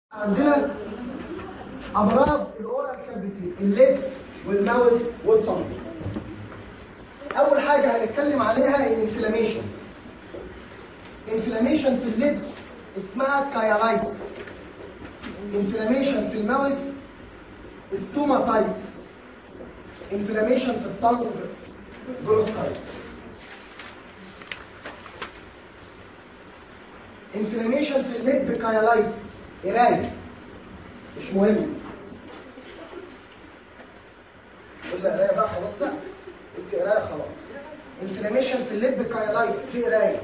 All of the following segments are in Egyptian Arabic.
عندنا امراض الاورال كافيتي اللبس والماوث والطن اول حاجه هنتكلم عليها الانفلاميشنز انفلاميشن في اللبس اسمها كايلايتس انفلاميشن في الماوث ستوماتايتس انفلاميشن في الطنج بروستايتس انفلاميشن في اللب كايلايتس قرايه مش مهم قلنا قرايه بقى خلاص بقى قلت قرايه خلاص انفلاميشن في اللب كايلايتس دي قرايه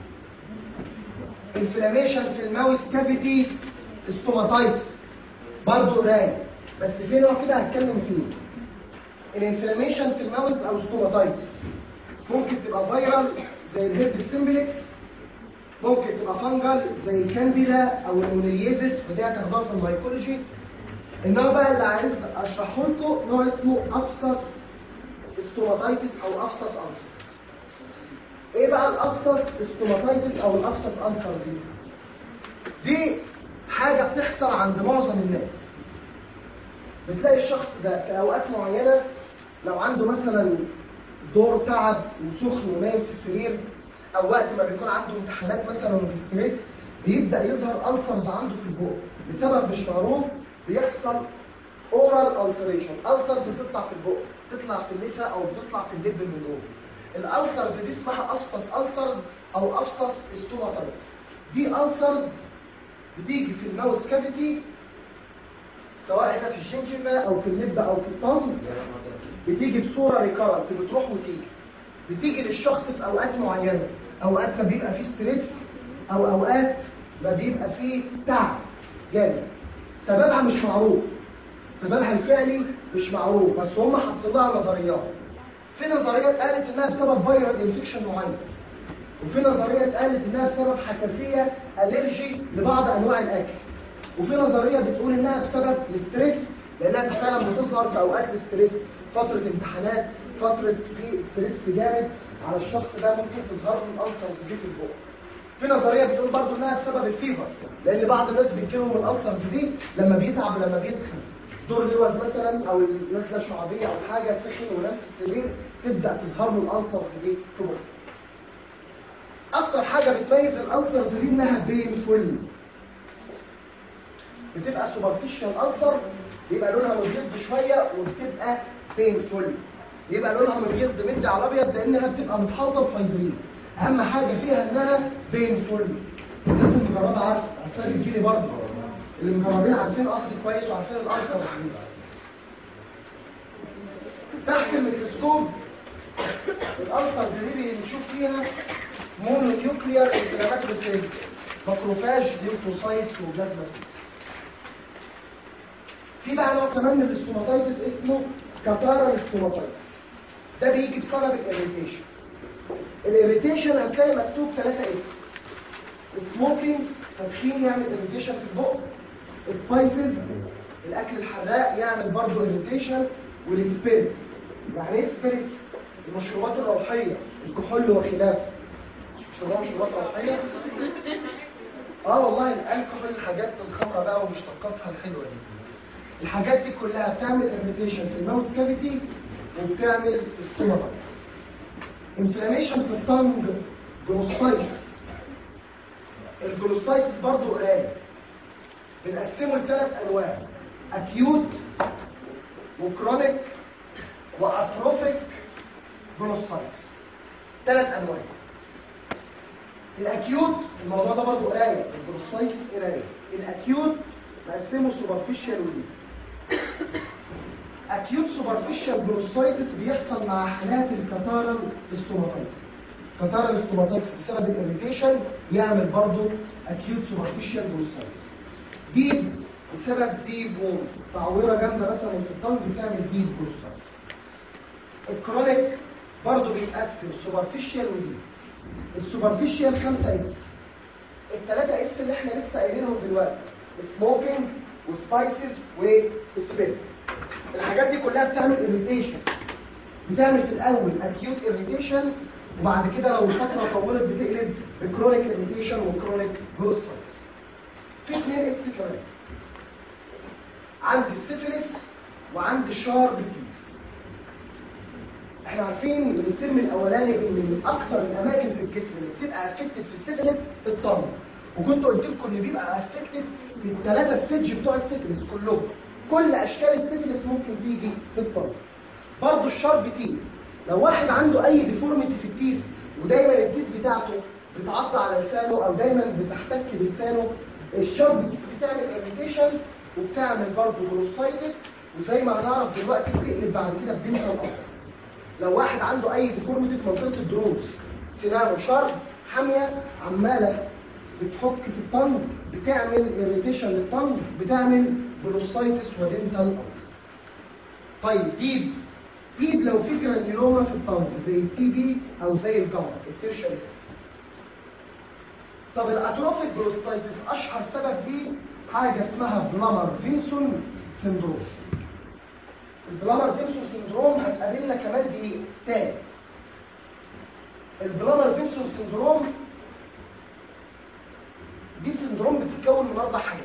انفلاميشن في الماوس كافيتي ستوماتايتس برضه قرايه بس في نوع كده هتكلم فيه الانفلاميشن في الماوس او ستوماتايتس ممكن تبقى فيرال زي الهيب سيمبلكس ممكن تبقى فانجل زي الكانديدا او المونيليزيس ودي هتاخدوها في الميكولوجي النوع بقى اللي عايز اشرحه لكم نوع اسمه افسس ستوماتايتس او افسس ألسر ايه بقى الافسس ستوماتايتس او الافسس ألسر دي دي حاجه بتحصل عند معظم الناس بتلاقي الشخص ده في اوقات معينه لو عنده مثلا دور تعب وسخن ونايم في السرير او وقت ما بيكون عنده امتحانات مثلا وفي ستريس بيبدا يظهر ألسرز عنده في البق بسبب مش معروف بيحصل اورال ألسريشن ألسرز بتطلع في البق تطلع في اللثه او بتطلع في اللب من جوه الألسرز دي اسمها افسس ألسرز او افسس ستوماتايتس دي ألسرز بتيجي في الماوس كافيتي سواء هنا في الجنجفة او في اللب او في الطن بتيجي بصوره ريكارنت بتروح وتيجي بتيجي للشخص في اوقات معينه اوقات ما بيبقى فيه ستريس او اوقات ما بيبقى فيه تعب جامد سببها مش معروف سببها الفعلي مش معروف بس هم حاطين لها نظريات في نظريات قالت انها بسبب فيرال انفكشن معين وفي نظريات قالت انها بسبب حساسيه الرجي لبعض انواع الاكل وفي نظريه بتقول انها بسبب الاستريس لانها فعلا بتظهر في اوقات الاستريس فتره امتحانات فتره في ستريس جامد على الشخص ده ممكن تظهر له الالسرز دي في البق في نظريه بتقول برضو انها بسبب الفيفر لان بعض الناس بيجيلهم الالسرز دي لما بيتعب لما بيسخن دور لوز مثلا او نزله شعبيه او حاجه سخن ونام في السرير تبدا تظهر له الالسرز دي في بقه اكتر حاجه بتميز الالسرز دي انها بينفول بتبقى سوبرفيشال ألسر بيبقى لونها مبيض شويه وبتبقى بينفول يبقى لونها مبيض مدي على ابيض لانها بتبقى متحوطه بفايبرين اهم حاجه فيها انها بينفول الناس اللي مجربه عارفه اصل الجيلي برضه اللي مجربين عارفين قصدي كويس وعارفين الالسر تحت الميكروسكوب الالسرز دي بنشوف فيها مونو نيوكليار انفلاماتوري سيلز ماكروفاج ليمفوسايتس وبلازما سيلز في بقى نوع كمان من الاستوماتايتس اسمه كاتارال ستوماتايتس ده بيجي بسبب الاريتيشن الاريتيشن هتلاقي مكتوب 3 اس سموكينج تدخين يعمل اريتيشن في البق سبايسز الاكل الحراق يعمل برضه اريتيشن والسبيريتس يعني ايه سبيريتس المشروبات الروحيه الكحول وخلافه مش بيسموها مشروبات روحيه اه والله الكحول الحاجات الخمره بقى ومشتقاتها الحلوه دي الحاجات دي كلها بتعمل اريتيشن في الماوس كافيتي وبتعمل ستوماتايتس انفلاميشن في الطنج جلوستايتس الجلوستايتس برضه قليل بنقسمه لثلاث انواع اكيوت وكرونيك واتروفيك جلوستايتس ثلاث انواع الاكيوت الموضوع ده برضه قليل الجلوستايتس قليل الاكيوت مقسمه سوبرفيشال ودي اكيوت سوبرفيشال جلوستايتس بيحصل مع حالات الكاتارال ستوماتايتس كاتارال ستوماتايتس بسبب الاريتيشن يعمل برضه اكيوت سوبرفيشال جلوستايتس ديب بسبب ديب ووند تعويره جامده مثلا في الطنج بتعمل ديب جلوستايتس الكرونيك برضه بيتقسم سوبرفيشال وديب السوبرفيشال 5 اس الثلاثه اس اللي احنا لسه قايلينهم دلوقتي سموكينج وسبايسز وسبيرتس الحاجات دي كلها بتعمل اريتيشن بتعمل في الاول اكيوت اريتيشن وبعد كده لو الفتره طولت بتقلب بكرونيك اريتيشن وكرونيك جلوسايتس في اثنين اس كمان عندي السيفيلس وعندي شارب تيس احنا عارفين من الترم الاولاني ان من اكتر الاماكن في الجسم اللي بتبقى افكتد في السيفيلس الطن وكنت قلت لكم ان بيبقى افكتد في الثلاثه ستيج بتوع السيفيلس كلهم كل اشكال السيفيلس ممكن تيجي في الطن برضه الشارب تيس لو واحد عنده اي ديفورميتي في التيس ودايما التيس بتاعته بتعض على لسانه او دايما بتحتك بلسانه الشارب تيس بتعمل اريتيشن وبتعمل برضه جلوسايتس وزي ما هنعرف دلوقتي بتقلب بعد كده بدينتال ألسر لو واحد عنده اي ديفورميتي في منطقه الدروس سنانه شرب حاميه عماله بتحك في الطنج بتعمل اريتيشن للطنج بتعمل جلوسايتس ودينتال ألسر طيب ديب ديب لو في جرانيولوما في الطنج زي التي بي او زي الجمر التيرشري سيرفيس طب الاتروفيك جلوسايتس اشهر سبب ليه حاجه اسمها بلامر فينسون سندروم البلامر فينسون سندروم هتقابلنا كمان دقيقه تاني البلامر فينسون سندروم دي سندروم بتتكون من اربع حاجات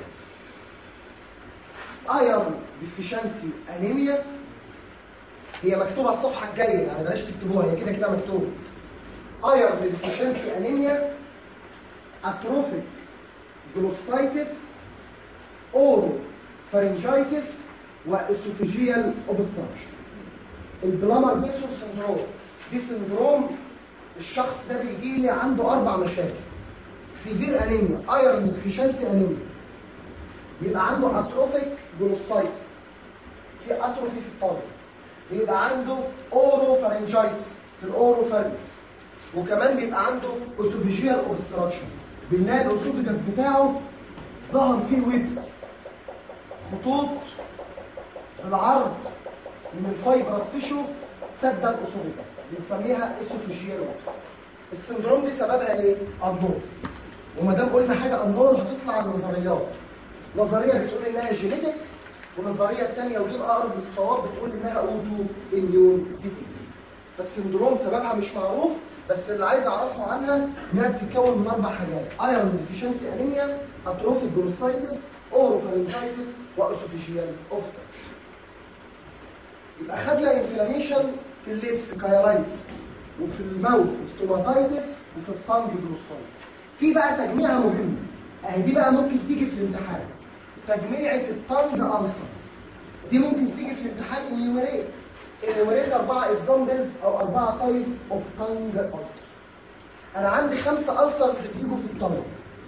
ايرون ديفيشنسي انيميا هي مكتوبه الصفحه الجايه يعني بلاش تكتبوها هي كده كده مكتوبه ايرون ديفيشنسي انيميا اتروفيك جلوسايتس اورو فارنجايتس واسوفيجيال اوبستراكشن البلامر فيكسون سندروم دي سندروم الشخص ده بيجي لي عنده اربع مشاكل سيفير انيميا ايرون ديفيشنسي انيميا بيبقى عنده اتروفيك جلوسايتس في اتروفي في الطالب بيبقى عنده اورو فارنجايتس في الاورو فارنجس وكمان بيبقى عنده اسوفيجيال اوبستراكشن بنلاقي الاسوفيجاس بتاعه ظهر فيه ويبس خطوط بالعرض من الفايبرس تيشو سد الاسوفيجاس بنسميها اسوفيجيال ويبس السندروم دي سببها ايه؟ النور وما دام قلنا حاجه النور هتطلع النظريات نظريه بتقول انها جينيتك والنظريه الثانيه ودي الاقرب للصواب بتقول انها اوتو اميون ديزيز فالسندروم سببها مش معروف بس اللي عايز اعرفه عنها انها بتتكون من اربع حاجات ايرون ديفيشنسي انيميا اتروفيك جلوسايتس اوروفارنجايتس واسوفيجيال اوبستراكشن يبقى خدنا انفلاميشن في اللبس كايلايتس وفي الماوس ستوماتايتس وفي الطنج جلوسايتس في بقى تجميعه مهمه اهي دي بقى ممكن تيجي في الامتحان تجميعه الطنج ألسرز دي ممكن تيجي في الامتحان انيوميريت انيوميريت اربعه اكزامبلز او اربعه تايبس اوف تانج ألسرز انا عندي خمسه ألسرز بيجوا في الطنج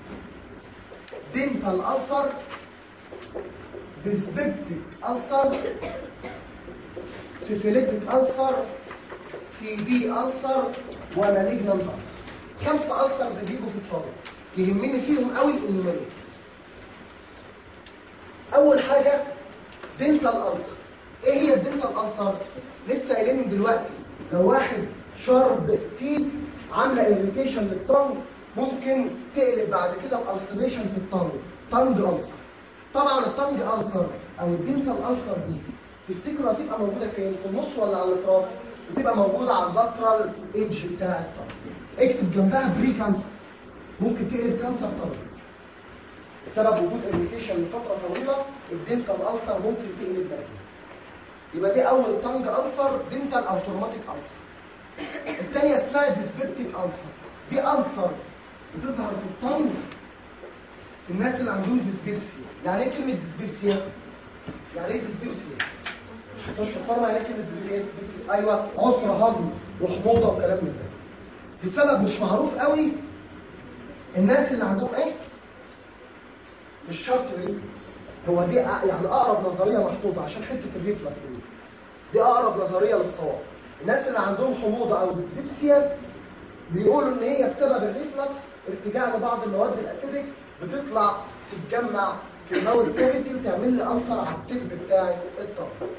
دينتال ألسر ديسبيبتيك ألسر سيفيليتيك ألسر تي بي ألسر ومالجنانت ألسر خمسه ألسرز بيجوا في الطنج يهمني فيهم قوي الانيوميريت اول حاجه دنتال ألسر ايه هي الدنتال ألسر لسه قايلين من دلوقتي لو واحد شرب تيس عامله اريتيشن للطنج ممكن تقلب بعد كده بألسريشن في الطنج طنج ألسر طبعا الطنج ألسر او الدنتال ألسر دي تفتكروا هتبقى موجوده فين في النص ولا على الاطراف بتبقى موجوده على اللاترال ايدج بتاع الطنج اكتب جنبها بري كانسرز ممكن تقلب كانسر طنج بسبب وجود اريتيشن لفتره طويله الدنتال ألسر ممكن تقلب بقى يبقى دي اول تانج ألسر دنتال او تروماتيك ألسر الثانيه اسمها ديسبيبتيك ألسر دي ألسر بتظهر في الطنج في الناس اللي عندهم ديسبيبسيا يعني ايه كلمه ديسبيبسيا يعني ايه ديسبيبسيا مش فاهمه يعني ايه كلمه ديسبيبسيا ايوه عسر هضم وحموضه وكلام من ده لسبب مش معروف قوي الناس اللي عندهم ايه مش شرط الريفلكس هو دي يعني اقرب نظريه محطوطه عشان حته الريفلكس دي دي اقرب نظريه للصواب الناس اللي عندهم حموضه او ديسبيبسيا بيقولوا ان هي بسبب الريفلكس ارتجاع لبعض المواد الاسيدك بتطلع تتجمع في الماوس كافيتي وتعمل لي ألسر على التب بتاعي الطن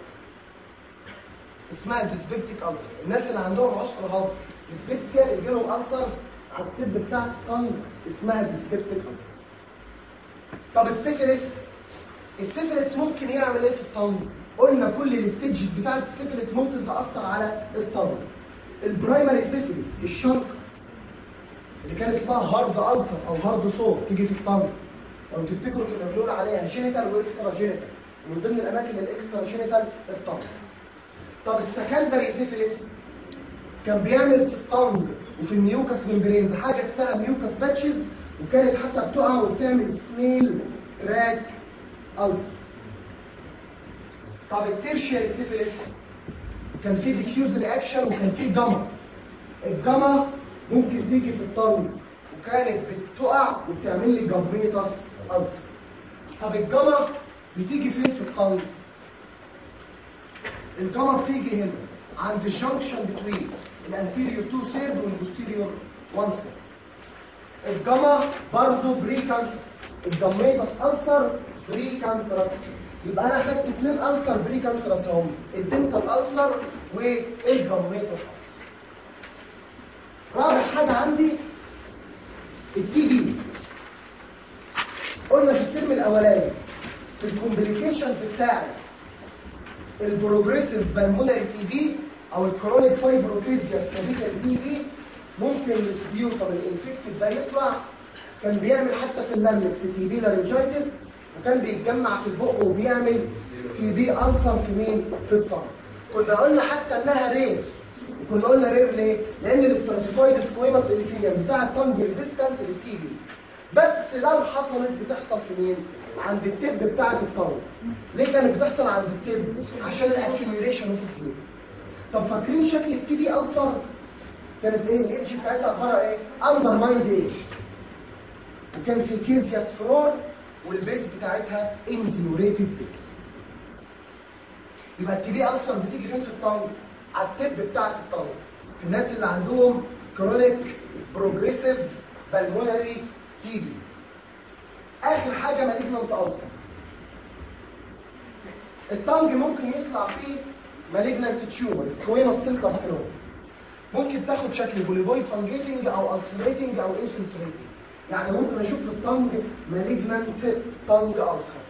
اسمها ديسبيبتيك ألسر الناس اللي عندهم عسر هضم ديسبيبسيا بيجي لهم ألسرز على التب بتاع الطن اسمها ديسبيبتيك ألسر طب السيفيلس السيفيلس ممكن يعمل ايه في الطن قلنا كل الستيجز بتاعت السيفيلس ممكن تاثر على الطن البرايمري سيفيلس الشنق اللي كان اسمها هارد ألسر او هارد صوت تيجي في الطن لو تفتكروا كنا بنقول عليها جينيتال واكسترا جينيتال من ضمن الاماكن الاكسترا جينيتال الطنج طب السكندري سيفيليس كان بيعمل في الطنج وفي الميوكس ممبرينز حاجه اسمها ميوكس باتشز وكانت حتى بتقع وبتعمل سنيل راك ألسر طب التيرشيري سيفيليس كان في ديفيوز رياكشن وكان في جاما الجاما ممكن تيجي في الطنج وكانت بتقع وبتعمل لي جابريتاس ألسر طب الجاما بتيجي فين في الطنج الجاما بتيجي هنا عند الجنكشن بتوين الانتيريور 2 سيرد والبوستيريور 1 سيرد الجاما برضه بري كانسرس الجاميتاس ألسر بري كانسرس يبقى انا خدت اثنين ألسر بري كانسرس اهم الدنتال ألسر والجاميتاس ألسر رابع حاجه عندي التي بي قلنا في الترم الاولاني في الكومبليكيشنز بتاعت البروجريسيف بالمونري تي بي او الكرونيك فايبروكيزيا سكابيتال تي بي ممكن السبيوتم الانفكتد ده يطلع كان بيعمل حتى في اللامكس تي بي لارنجايتس وكان بيتجمع في البق وبيعمل تي بي ألسر في مين؟ في الطن كنا قلنا حتى انها رير وكنا قلنا رير ليه؟ لان الاستراتيفايد سكويمس اليسيليوم بتاع الطنج ريزيستنت للتي بي بس لو حصلت بتحصل في مين؟ عند التب بتاعت الطنج ليه كانت بتحصل عند التب؟ عشان الاكيوميليشن اوف سبيوتم طب فاكرين شكل التي بي ألسر؟ كانت ايه الايدج بتاعتها عباره ايه اندر مايند ايدج وكان في كيزياس فرور والبيز بتاعتها انديوريتد بيز يبقى التي بي ألسر بتيجي فين في الطنج على التب بتاعت الطنج في الناس اللي عندهم كرونيك بروجريسيف بالمونري تي بي اخر حاجه مالجنانت ألسر الطنج ممكن يطلع فيه مالجنانت تيومر سكوينوس سيل كارسينوم ممكن تاخد شكل بوليبويد فانجيتنج او السريتنج او انفلتريتنج يعني ممكن اشوف في الطنج مالجنانت طنج ألسر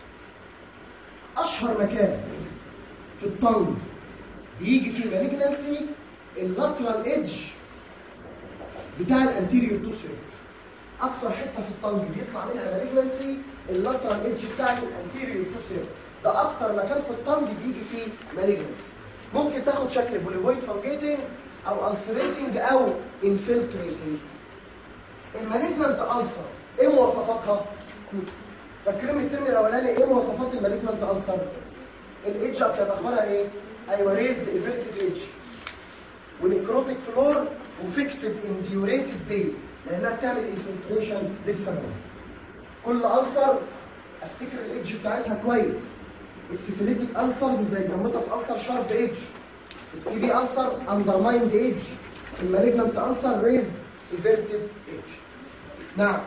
اشهر مكان في الطنج بيجي فيه مالجنانسي اللاترال ايدج بتاع الانتيريور تو سيرت اكتر حته في الطنج بيطلع منها مالجنانسي اللاترال ايدج بتاع الانتيريور تو سيرت ده اكتر مكان في الطنج بيجي فيه مالجنانسي ممكن تاخد شكل بوليبويد فانجيتنج او السريتنج او انفلتريتنج المالجنانت ألسر ايه مواصفاتها فاكرين الترم الاولاني ايه مواصفات المالجنانت ألسر الايدج كانت اخبارها ايه ايوه ريزد ايفيرتد ايدج ونكروتيك فلور وفيكسد انديوريتد بيز لانها بتعمل انفلتريشن للسماء كل ألسر افتكر الايدج بتاعتها كويس السيفيليتيك ألسرز زي الجاموتاس ألسر شارب ايدج التي بي ألسر اندرمايند ايدج المالجنانت ألسر ريزد ايفيرتد ايدج نعم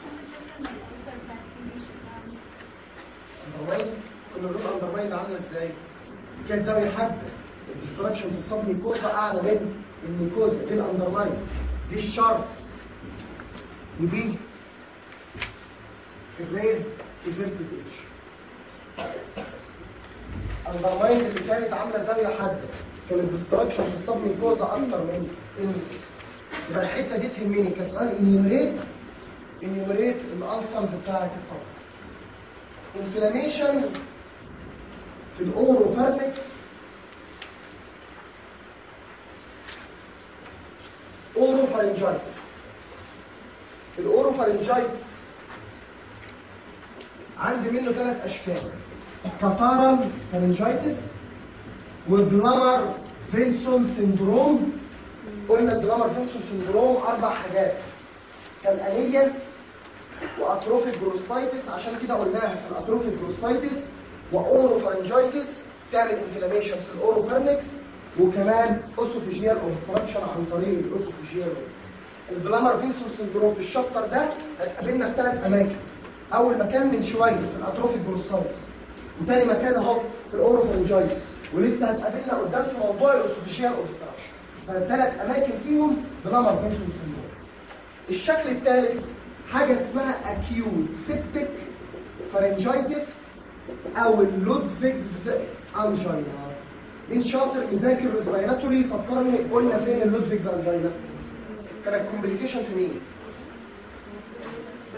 اندرمايند كنا بنقول اندرمايند عامله ازاي كانت زاويه حاده الديستراكشن في الصب ميكوزا اعلى من الميكوزا دي الاندرمايند دي الشارب ودي الريزد ايفيرتد ايدج الاندرمايند اللي كانت عامله زاويه حاده كان الديستراكشن في الصب ميكوزا اكتر من الميكوزا يبقى الحته دي تهمني كسؤال انيمريت انيمريت الالسرز بتاعت الطبق انفلاميشن في الاوروفارنكس اوروفارنجايتس الاوروفارنجايتس عندي منه ثلاث اشكال كاتارال فارنجايتس وبلامر فينسون سندروم قلنا الدرامر فينسون سندروم اربع حاجات كان انيميا واتروفيك جروسايتس عشان كده قلناها في الاتروفيك جروسايتس واوروفارنجايتس تعمل انفلاميشن في الاوروفارنكس وكمان اوسوفيجيال اوبستراكشن عن طريق الاوسوفيجيال البلامر فينسون سندروم في الشابتر ده هتقابلنا في ثلاث اماكن اول مكان من شويه في الاتروفيك جروسايتس وتاني مكان اهو في الاوروفارنجايتس ولسه هتقابلنا قدام في موضوع الاوسوفيجيال اوبستراكشن فالثلاث اماكن فيهم بلامر فينسون سندروم الشكل الثالث حاجه اسمها اكيوت سيبتيك فارنجايتس او اللودفيجز انجينا مين شاطر مذاكر ريسبيراتوري فكرني قلنا فين اللودفيجز انجينا كانت كومبليكيشن في مين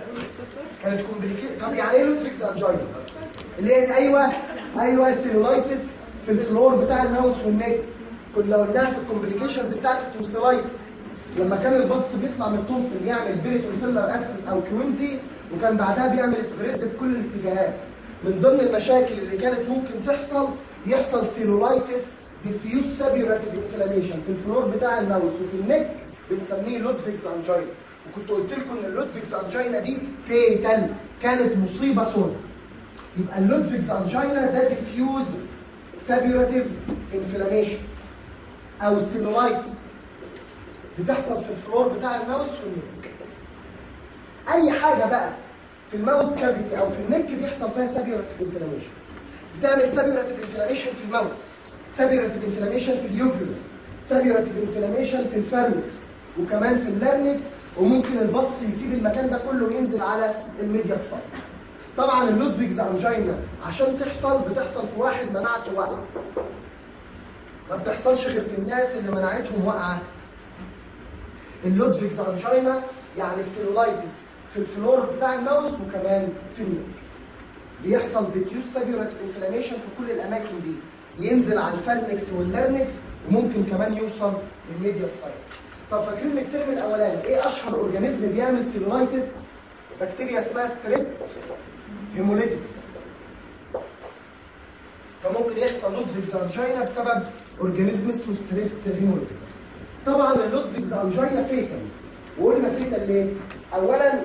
كانت كومبليكيت طب يعني ايه لوتريكس انجينا اللي هي ايوه ايوه سيلولايتس في الفلور بتاع الماوس والنك كنا قلناها في الكومبليكيشنز بتاعت التونسيلايتس لما كان البص بيطلع من التونسل يعمل بيريتونسيلر اكسس او كوينزي وكان بعدها بيعمل سبريد في كل الاتجاهات من ضمن المشاكل اللي كانت ممكن تحصل يحصل سيلولايتس ديفيوز سابيوراتيف انفلاميشن في الفلور بتاع الماوس وفي النك بنسميه لودفيكس انجينا وكنت قلت لكم ان اللودفيكس انجينا دي فيتال كانت مصيبه سوداء يبقى اللودفيكس انجينا ده ديفيوز سابيوراتيف انفلاميشن او سيلولايتس بتحصل في الفلور بتاع الماوس والنك اي حاجه بقى في الماوس كافيتي او في النك بيحصل فيها سابيوراتيف انفلاميشن بتعمل سابيوراتيف انفلاميشن في الماوس سابيوراتيف انفلاميشن في اليوفيولا سابيوراتيف انفلاميشن في الفارنكس وكمان في اللارنكس وممكن البص يسيب المكان ده كله وينزل على الميديا سباين طبعا اللودفيجز انجينا عشان تحصل بتحصل في واحد مناعته واقعه ما بتحصلش غير في الناس اللي مناعتهم واقعه اللودفيجز انجينا يعني السيلولايتس في الفلور بتاع الماوس وكمان في النك بيحصل ديفيوز سابيوراتيف انفلاميشن في كل الاماكن دي ينزل على الفرنكس واللارنكس وممكن كمان يوصل للميديا سباين طب فاكرين من الترم الاولاني ايه اشهر اورجانيزم بيعمل سيلولايتس بكتيريا اسمها ستريب هيموليتكس فممكن يحصل لودفيجز انجينا بسبب اورجانيزم اسمه ستريب هيموليتكس طبعا اللودفيجز انجينا فيتال وقلنا فيتال ليه اولا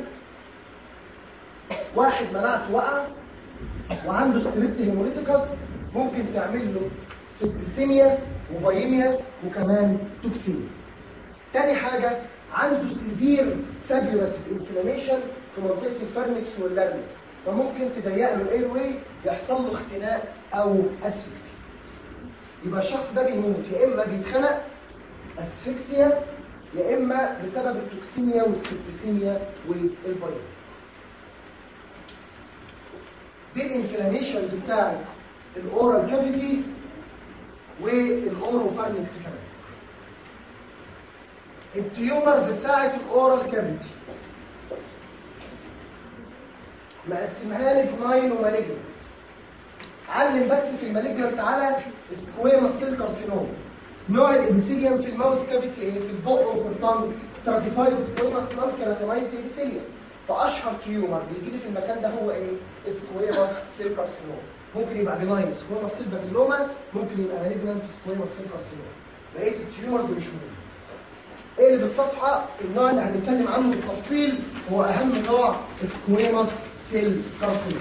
واحد مناعته وقع وعنده ستريبت هيموليتيكس ممكن تعمل له سبتسيميا وبايميا وكمان توكسيميا تاني حاجة عنده سيفير سابيوراتيف انفلاميشن في منطقة الفرنكس واللارنكس فممكن تضيق له الاير واي يحصل له اختناق او اسفكسيا يبقى الشخص ده بيموت يا اما بيتخنق اسفكسيا يا اما بسبب التوكسيميا والسبتسيميا والبايميا دي الانفلاميشنز بتاعت الاورال كافيتي والاوروفارنكس كمان التيومرز بتاعت الاورال كافيتي مقسمها لك ماين ومالجنت علم بس في المالجنت على سكويما سيل كارسينوم نوع الابيثيليوم في الماوس كافيتي ايه في البق وفي الطنج ستراتيفايد سكويما سيل كيراتينايزد ابيثيليوم فاشهر تيومر بيجي لي في المكان ده هو ايه سكويما سيل كارسينوم ممكن يبقى بناين سكويما سيل بابيلوما ممكن يبقى مالجنت سكويما سيل كارسينوم بقيه التيومرز مش مهم ايه اللي بالصفحه النوع اللي هنتكلم عنه بالتفصيل هو اهم نوع سكويماس سيل كارسينوم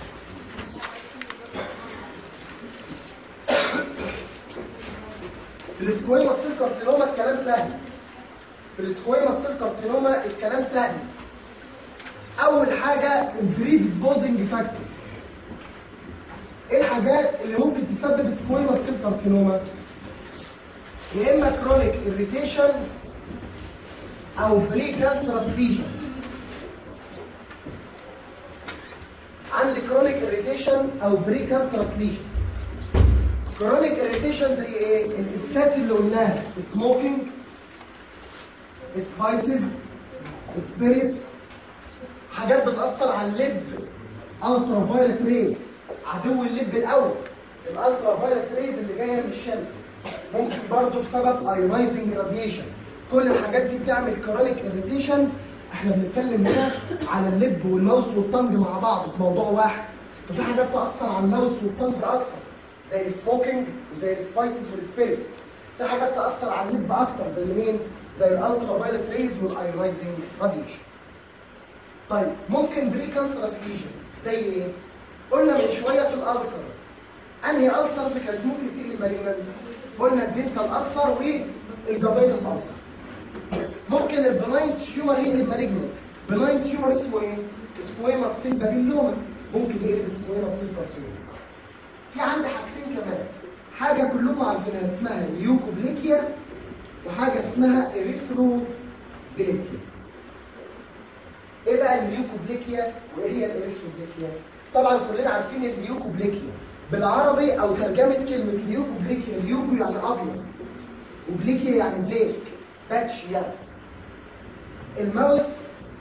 في السكويماس سيل كارسينوما الكلام سهل في السكويماس سيل كارسينوما الكلام سهل اول حاجه البريدسبوزنج فاكتورز ايه الحاجات اللي ممكن تسبب سكويماس سيل كارسينوما يا اما كرونيك اريتيشن او بري كانسرس ليجنز عندي كرونيك اريتيشن او بري كانسرس ليجنز كرونيك اريتيشن زي ايه الاسات اللي قلناها سموكينج سبايسز سبيريتس حاجات بتاثر على اللب الترا فايلت ري عدو اللب الاول الالترا فايلت ريز اللي جايه من الشمس ممكن برضه بسبب ايونايزنج راديشن كل الحاجات دي بتعمل كرونيك اريتيشن احنا بنتكلم هنا على اللب والماوس والطنج مع بعض في موضوع واحد ففي حاجات تاثر على الماوس والطنج اكتر زي السموكينج وزي السبايسز والسبيريتس في حاجات تاثر على اللب اكتر زي مين زي الالترا فايلت ريز والايونايزنج راديشن طيب ممكن بري كانسرس ليجنز زي ايه قلنا من شويه في الالسرز انهي السرز كانت ممكن تقلب مالجنت قلنا الدنتال السر والجافيتس السر ممكن البناين تيومر يقلب مالجنت بناين تيومر اسمه ايه سكويما سيل بابيلوما ممكن يقلب سكويما سيل كارسينوما في عندي حاجتين كمان حاجه كلكم عارفينها اسمها ليوكوبليكيا وحاجه اسمها اريثروبليكيا ايه بقى الليوكوبليكيا وايه هي الاريثروبليكيا طبعا كلنا عارفين الليوكوبليكيا بالعربي او ترجمه كلمه ليوكوبليكيا ليوكو يعني ابيض وبليكيا يعني بليك باتش يعني الماوس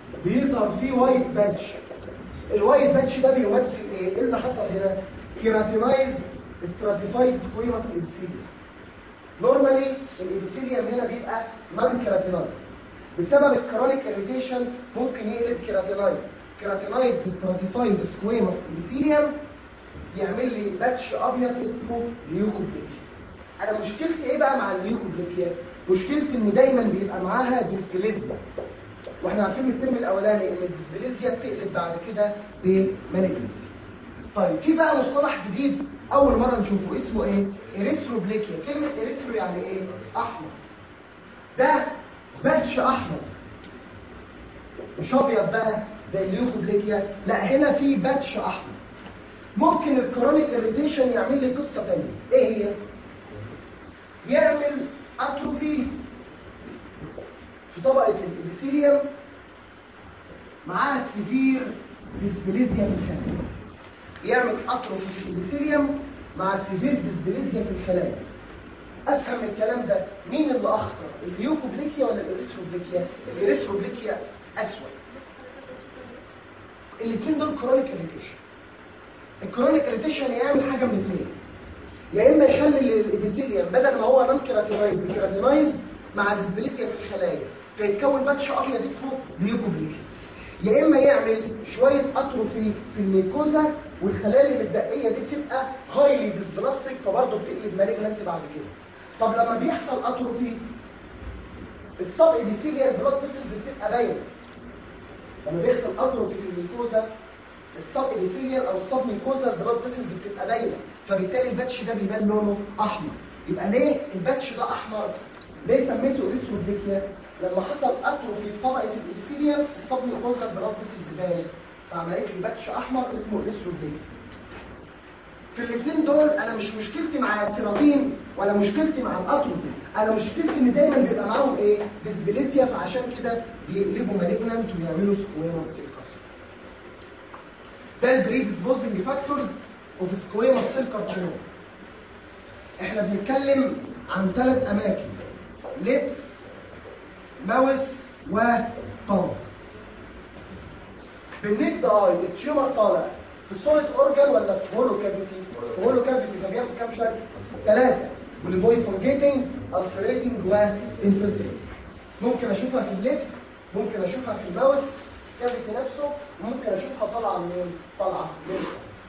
بيظهر فيه وايت باتش الوايت باتش ده بيمثل ايه؟ ايه اللي حصل هنا؟ كيراتينايز ستراتيفايد سكويموس ابسيليوم نورمالي الابسيليوم هنا بيبقى نون كيراتينايز بسبب الكرونيك اريتيشن ممكن يقلب كيراتينايز كيراتينايز ستراتيفايد سكويموس ابسيليوم يعمل لي باتش ابيض اسمه ليوكوبليكيا انا مشكلتي ايه بقى مع الليوكوبليكيا مشكلتي ان دايما بيبقى معاها ديسبليزيا واحنا عارفين من الترم الاولاني ان الديسبليزيا بتقلب بعد كده بمالجنسي طيب في بقى مصطلح جديد اول مره نشوفه اسمه ايه اريثروبليكيا كلمه اريثرو يعني ايه احمر ده باتش احمر مش ابيض بقى زي الليوكوبليكيا لا هنا في باتش احمر ممكن الكرونيك اريتيشن يعمل لي قصه ثانيه ايه هي يعمل اتروفي في طبقه الابيثيليوم معاها سيفير ديسبليزيا في الخلايا يعمل اتروفي في الابيثيليوم مع سيفير ديسبليزيا في الخلايا افهم الكلام ده مين اللي اخطر الليوكوبليكيا ولا الاريثروبليكيا الاريثروبليكيا اسود الاثنين دول كرونيك اريتيشن الكرونيك اريتيشن يعمل حاجه من اثنين يا اما يخلي الابيثيليوم بدل ما هو نون كيراتينايز كيراتينايز مع ديسبليسيا في الخلايا فيتكون باتش ابيض اسمه ليوكوبليكيا يا اما يعمل شويه اتروفي في الميكوزا والخلايا اللي متبقيه دي بتبقى هايلي ديسبلاستيك فبرضه بتقلب مالجنت بعد كده طب لما بيحصل اتروفي السب ابيثيليال بلاد فيسلز بتبقى باينه لما بيحصل اتروفي في الميكوزا السب ابيثيليال او السب ميكوزا البلاد فيسلز بتبقى باينه فبالتالي الباتش ده بيبان لونه احمر يبقى ليه الباتش ده احمر ليه سميته اسودبيكيا لما حصل اتروفي في طبقه الابيثيليال السب ميكوزا البلاد فيسلز باين فعملت لي باتش احمر اسمه الاسودبيكيا في الاثنين دول انا مش مشكلتي مع الكيراتين ولا مشكلتي مع الاتروفي انا مشكلتي ان دايما بيبقى معاهم ايه ديسبليسيا فعشان كده بيقلبوا مالجنانت ويعملوا سكويموس سيل كارسينوما ده البريدسبوزنج فاكتورز اوف سكويموس سيل كارسينوما احنا بنتكلم عن ثلاث اماكن لبس ماوس وطنق بالنيك اي التيومر طالع في السوليد اورجان ولا في هولو كافيتي في هولو كافيتي فبياخد كام شكل ثلاثه بوليبوي فورجيتنج السريتنج وانفلتريت ممكن اشوفها في اللبس ممكن اشوفها في الماوس كافيتي نفسه وممكن اشوفها طالعه منين طالعه من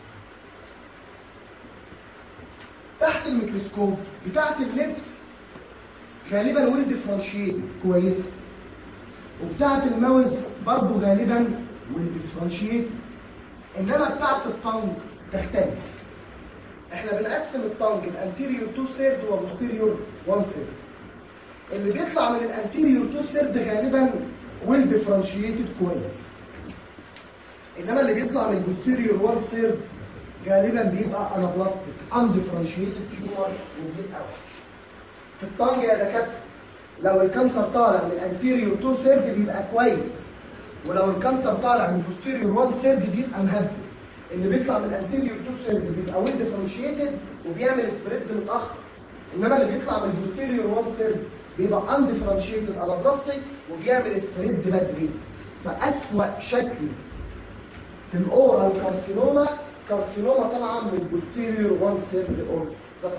تحت الميكروسكوب بتاعت اللبس غالبا ويل ديفرنشيتد كويسه وبتاعت الماوس برضه غالبا ويل ديفرنشيتد انما بتاعت الطنج تختلف احنا بنقسم الطنج الانتيريور تو سيرد وبوستيريور 1 سيرد اللي بيطلع من الانتيريور تو سيرد غالبا ويل ديفرنشيتد كويس انما اللي بيطلع من البوستيريور 1 سيرد غالبا بيبقى انابلاستيك ان ديفرنشيتد تيومر وبيبقى وحش في الطنج يا دكاتره لو الكانسر طالع من الانتيريور تو سيرد بيبقى كويس ولو الكانسر طالع من بوستيريور 1 سيرد بيبقى مهبل اللي بيطلع من الانتيريور 2 سيرد بيبقى ويل ديفرنشيتد وبيعمل سبريد متاخر انما اللي بيطلع من البوستيريور 1 سيرد بيبقى ان ديفرنشيتد انابلاستيك وبيعمل سبريد بدري فاسوأ شكل في الاورال كارسينوما كارسينوما طبعا من البوستيريور 1 سيرد اور ذكر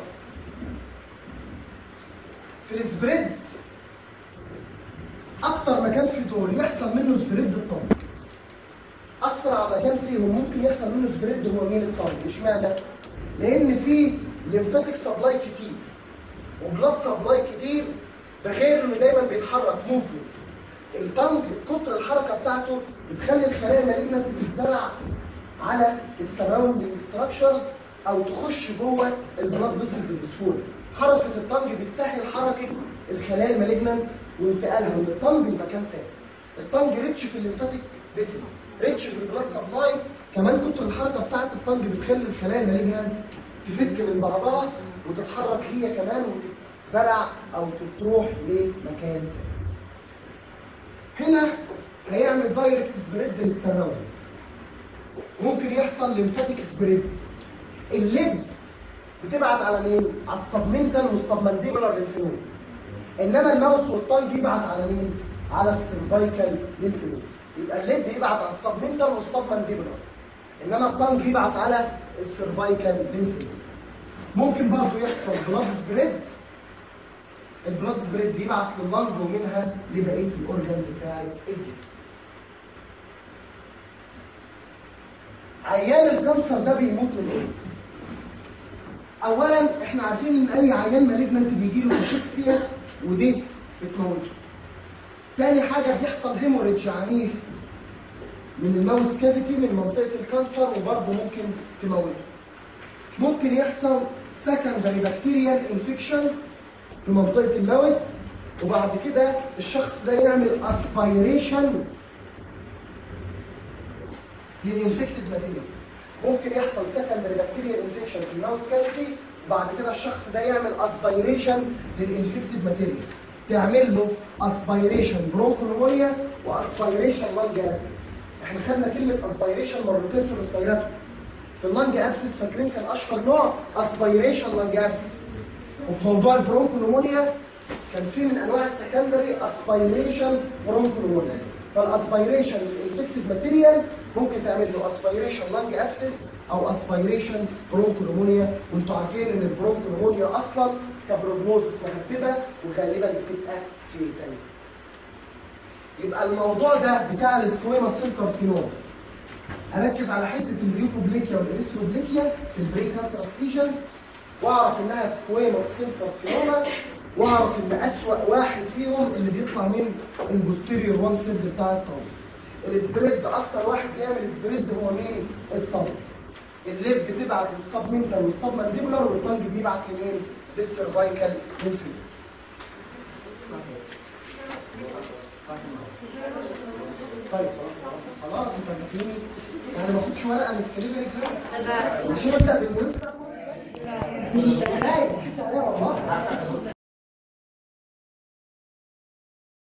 في السبريد اكتر مكان في دول يحصل منه سبريد الطن اسرع مكان فيهم ممكن يحصل منه سبريد هو مين الطن اشمعنى لان في ليمفاتيك سبلاي كتير وبلاد سبلاي كتير ده غير انه دايما بيتحرك موفمنت الطنج كتر الحركه بتاعته بتخلي الخلايا المالجنت تتزرع على السراوندنج ستراكشر او تخش جوه البلاد فيسلز بسهوله حركه الطنج بتسهل حركه الخلايا المالجنت وانتقالها من الطنج لمكان تاني الطنج ريتش في الليمفاتيك فيسلز ريتش في البلاد سبلاي كمان كتر الحركه بتاعه الطنج بتخلي الخلايا المالجنت تفك من بعضها وتتحرك هي كمان وتتزرع او تروح لمكان تاني هنا هيعمل دايركت سبريد للسراوند ممكن يحصل ليمفاتيك سبريد اللب بتبعت على مين؟ على السبمنتال والسبمنديبولار ليمفنود انما الماوس والطنج يبعت على مين؟ على السيرفايكال ليمفنود يبقى الليد يبعت على السبمنتال والسبمنديبولار انما الطنج يبعت على السيرفايكال لينف ممكن برضه يحصل بلاد سبريد البلاد سبريد يبعت لللنج ومنها لبقيه الاورجنز بتاع الجسم عيان الكانسر ده بيموت من ايه؟ اولا احنا عارفين ان اي عيان مالجننت بيجي له اشكسيا ودي بتموته تاني حاجه بيحصل هيموريدج عنيف من الماوس كافيتي من منطقه الكانسر وبرضه ممكن تموته ممكن يحصل سكندري بكتيريال انفكشن في منطقه الماوس وبعد كده الشخص ده يعمل اسبيريشن للانفكتد ماتيريال ممكن يحصل سكندري بكتيريال انفكشن في الماوس كافيتي وبعد كده الشخص ده يعمل اسبيريشن للانفكتد ماتيريال تعمل له اسبيريشن برونكولومونيا واسبيريشن لانج اسيس احنا خدنا كلمه اسبيريشن مرتين في الاسبيراتور في اللانج ابسس فاكرين كان اشهر نوع اسبيريشن لانج ابسس وفي موضوع البرونكولومونيا كان في من انواع السكندري اسبيريشن برونكولومونيا فالاسبيريشن الانفكتد ماتيريال ممكن تعمل له اسبيريشن لانج ابسس او اسبيريشن برونكولومونيا وانتوا عارفين ان البرونكولومونيا اصلا كبروجنوزس مهببه وغالبا بتبقى في تاني يبقى الموضوع ده بتاع السكويما سيل كارسينوما اركز على حته اليوكوبليكيا والاريثروبليكيا في البري كانسر ستيشن واعرف انها سكويما سيل كارسينوما واعرف ان اسوأ واحد فيهم اللي بيطلع من البوستيريور وان سيل بتاع الطاوله السبريد اكتر واحد بيعمل سبريد هو مين الطاوله الليب بتبعت للسبمنتال والسبمنديبولار والطنج بيبعت لمين للسيرفايكال لينفيد طيب خلاص خلاص خلاص انت فاكرني يعني ما باخدش ورقه من السليفري كده مش ابدا بالمهم لا لا والله